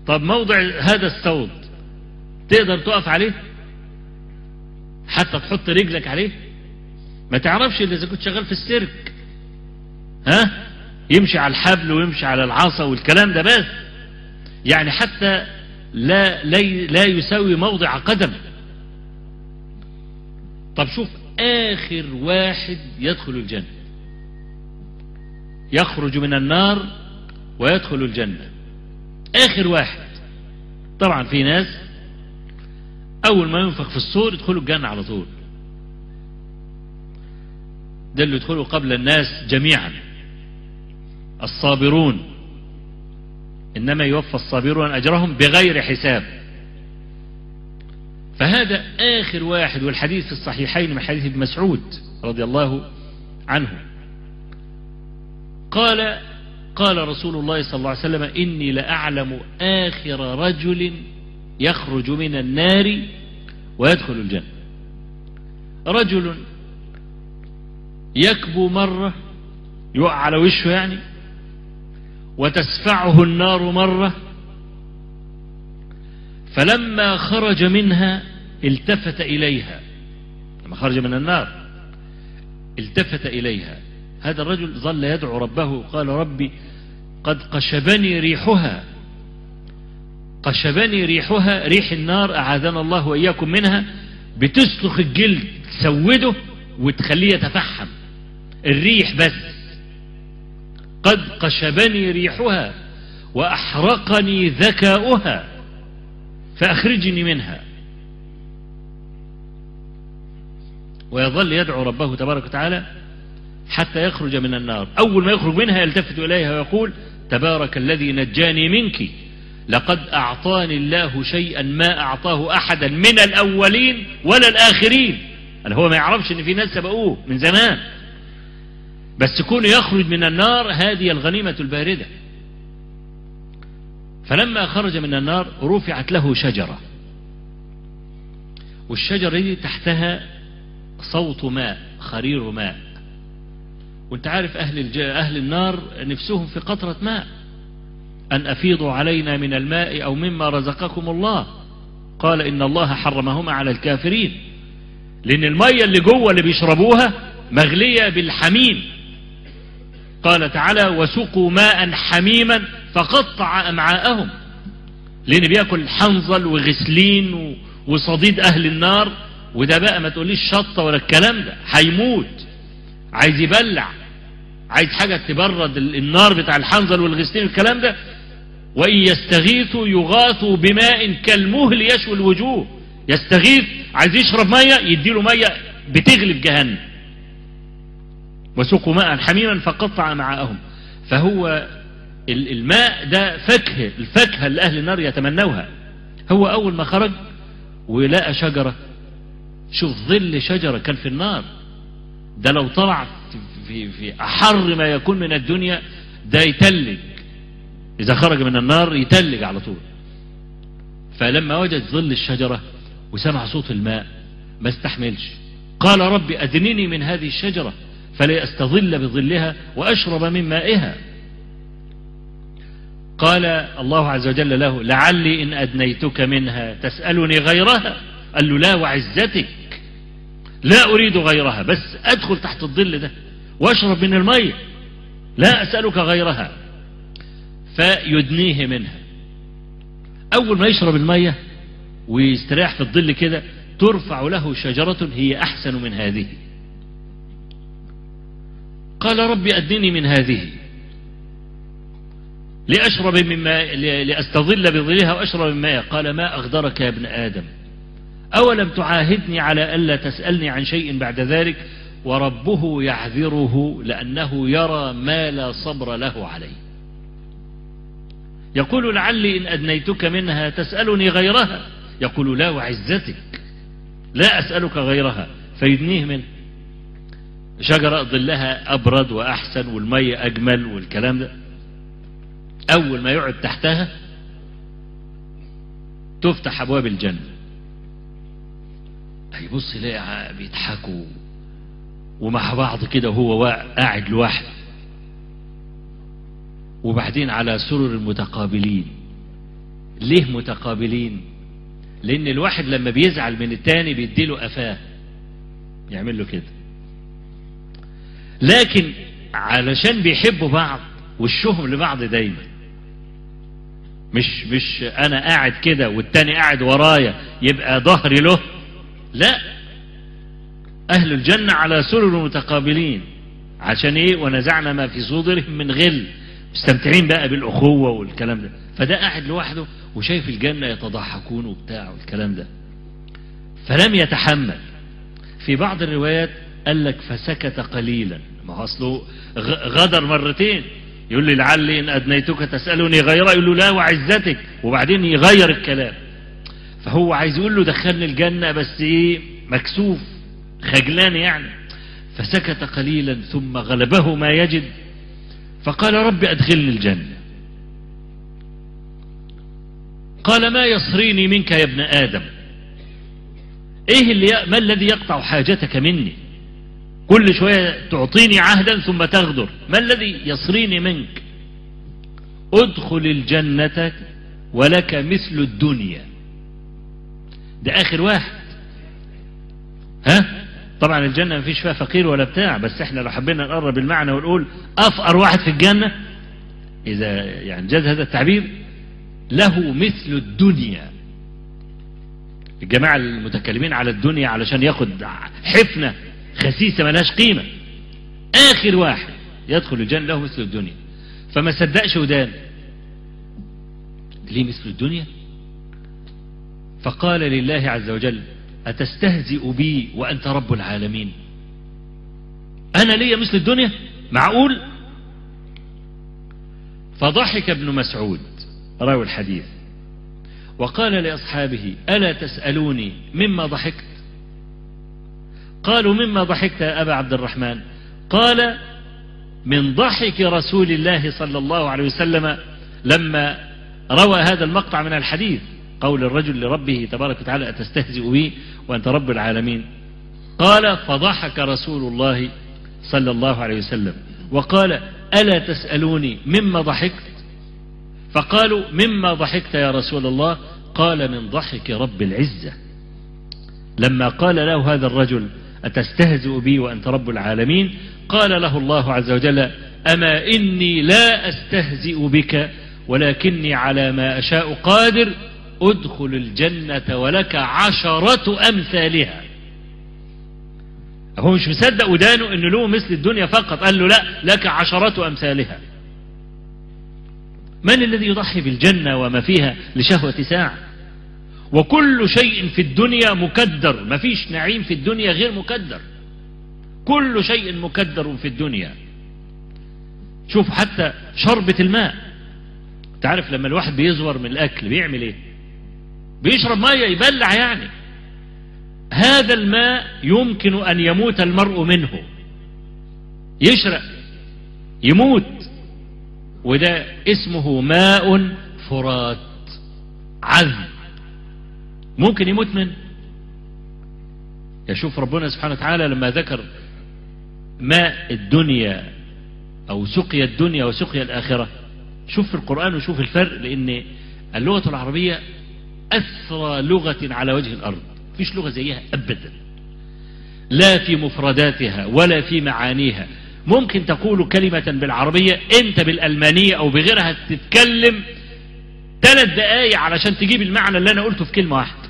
طب موضع هذا الصوت تقدر تقف عليه حتى تحط رجلك عليه ما تعرفش الا اذا كنت شغال في السيرك ها يمشي على الحبل ويمشي على العصا والكلام ده بس يعني حتى لا لا لا يساوي موضع قدم طب شوف آخر واحد يدخل الجنة يخرج من النار ويدخل الجنة آخر واحد طبعا في ناس أول ما ينفخ في الصور يدخلوا الجنة على طول ده اللي يدخلوا قبل الناس جميعا الصابرون إنما يوفى الصابرون أجرهم بغير حساب فهذا آخر واحد والحديث في الصحيحين من حديث ابن مسعود رضي الله عنه قال قال رسول الله صلى الله عليه وسلم إني لأعلم آخر رجل يخرج من النار ويدخل الجنة رجل يكبو مرة يقع على وشه يعني وتسفعه النار مرة فلما خرج منها التفت إليها لما خرج من النار التفت إليها هذا الرجل ظل يدعو ربه قال ربي قد قشبني ريحها قشبني ريحها ريح النار أعاذنا الله وإياكم منها بتسلخ الجلد تسوده وتخليه يتفحم الريح بس قد قشبني ريحها وأحرقني ذكاؤها فأخرجني منها ويظل يدعو ربه تبارك وتعالى حتى يخرج من النار أول ما يخرج منها يلتفت إليها ويقول تبارك الذي نجاني منك لقد أعطاني الله شيئا ما أعطاه أحدا من الأولين ولا الآخرين أنا هو ما يعرفش أن في ناس سبقوه من زمان بس كون يخرج من النار هذه الغنيمة الباردة فلما خرج من النار رفعت له شجرة والشجرة دي تحتها صوت ماء خرير ماء وانت عارف أهل, الج... أهل النار نفسهم في قطرة ماء أن أفيضوا علينا من الماء أو مما رزقكم الله قال إن الله حرمهما على الكافرين لأن المية اللي جوه اللي بيشربوها مغلية بالحميم قال تعالى وسقوا ماء حميما فقطع أمعاءهم لأن بياكل حنظل وغسلين وصديد أهل النار وده بقى ما تقوليش شطة ولا الكلام ده هيموت عايز يبلع عايز حاجة تبرد النار بتاع الحنظل والغسلين والكلام ده وإن يستغيثوا يغاثوا بماء كالمهل يشوي الوجوه يستغيث عايز يشرب مية يديله مية بتغلب جهنم وسقوا ماء حميما فقطع معاهم فهو الماء ده فاكهة الفاكهة اللي أهل النار يتمنوها هو أول ما خرج ولقى شجرة شوف ظل شجرة كان في النار ده لو طلع في, في أحر ما يكون من الدنيا ده يتلج إذا خرج من النار يتلج على طول فلما وجد ظل الشجرة وسمع صوت الماء ما استحملش قال ربي أدنني من هذه الشجرة فلا أستظل بظلها وأشرب من مائها قال الله عز وجل له لعلي إن أدنيتك منها تسألني غيرها قال له لا وعزتك لا أريد غيرها بس أدخل تحت الظل ده وأشرب من المية لا أسألك غيرها فيدنيه منها أول ما يشرب المية ويستريح في الظل كده ترفع له شجرة هي أحسن من هذه قال ربي أدني من هذه لأشرب من ماء لأستظل بظلها وأشرب من ماء قال ما أغدرك يا ابن آدم أولم تعاهدني على ألا تسألني عن شيء بعد ذلك وربه يعذره لأنه يرى ما لا صبر له عليه يقول لعلي إن أدنيتك منها تسألني غيرها يقول لا وعزتك لا أسألك غيرها فيدنيه منه شجرة ظلها أبرد وأحسن والمية أجمل والكلام ده أول ما يقعد تحتها تفتح أبواب الجنة هيبص يلاقي بيضحكوا ومع بعض كده وهو قاعد لوحده وبعدين على سرر المتقابلين ليه متقابلين لان الواحد لما بيزعل من التاني بيديله قفاه يعمل له كده لكن علشان بيحبوا بعض وشهم لبعض دايما مش مش انا قاعد كده والتاني قاعد ورايا يبقى ظهري له لا اهل الجنة على سرر متقابلين عشان ايه ونزعنا ما في صدورهم من غل مستمتعين بقى بالاخوة والكلام ده فده قاعد لوحده وشايف الجنة يتضحكون وبتاع والكلام ده فلم يتحمل في بعض الروايات قال لك فسكت قليلا ما هو اصله غدر مرتين يقول لي لعلي ان ادنيتك تسالني غيره يقول له لا وعزتك وبعدين يغير الكلام فهو عايز يقول له دخلني الجنه بس ايه مكسوف خجلان يعني فسكت قليلا ثم غلبه ما يجد فقال رب ادخلني الجنه قال ما يصريني منك يا ابن ادم ايه اللي ي... ما الذي يقطع حاجتك مني كل شوية تعطيني عهدا ثم تغدر ما الذي يصريني منك ادخل الجنة ولك مثل الدنيا ده اخر واحد ها طبعا الجنة ما فيش فيها فقير ولا بتاع بس احنا لو حبينا نقرب المعنى ونقول افقر واحد في الجنة اذا يعني جاز هذا التعبير له مثل الدنيا الجماعة المتكلمين على الدنيا علشان ياخد حفنة خسيسة ملهاش قيمة آخر واحد يدخل الجنة له مثل الدنيا فما صدقش ودان ليه مثل الدنيا فقال لله عز وجل أتستهزئ بي وأنت رب العالمين أنا لي مثل الدنيا معقول فضحك ابن مسعود راوي الحديث وقال لأصحابه ألا تسألوني مما ضحكت قالوا مما ضحكت يا أبا عبد الرحمن قال من ضحك رسول الله صلى الله عليه وسلم لما روى هذا المقطع من الحديث قول الرجل لربه تبارك وتعالى أتستهزئ بي وأنت رب العالمين قال فضحك رسول الله صلى الله عليه وسلم وقال ألا تسألوني مما ضحكت فقالوا مما ضحكت يا رسول الله قال من ضحك رب العزة لما قال له هذا الرجل أتستهزئ بي وأنت رب العالمين قال له الله عز وجل أما إني لا أستهزئ بك ولكني على ما أشاء قادر ادخل الجنة ولك عشرة أمثالها هو مش مصدق ودانه انه له مثل الدنيا فقط قال له لا لك عشرة أمثالها من الذي يضحي بالجنة وما فيها لشهوة ساعة وكل شيء في الدنيا مكدر ما فيش نعيم في الدنيا غير مكدر كل شيء مكدر في الدنيا شوف حتى شربة الماء تعرف لما الواحد بيزور من الأكل بيعمل ايه بيشرب مية يبلع يعني هذا الماء يمكن أن يموت المرء منه يشرق يموت وده اسمه ماء فرات عذب ممكن يموت منه يشوف ربنا سبحانه وتعالى لما ذكر ماء الدنيا أو سقيا الدنيا وسقيا الآخرة شوف في القرآن وشوف الفرق لأن اللغة العربية أثرى لغة على وجه الأرض فيش لغة زيها أبدا لا في مفرداتها ولا في معانيها ممكن تقول كلمة بالعربية انت بالألمانية او بغيرها تتكلم ثلاث دقايق علشان تجيب المعنى اللي انا قلته في كلمة واحدة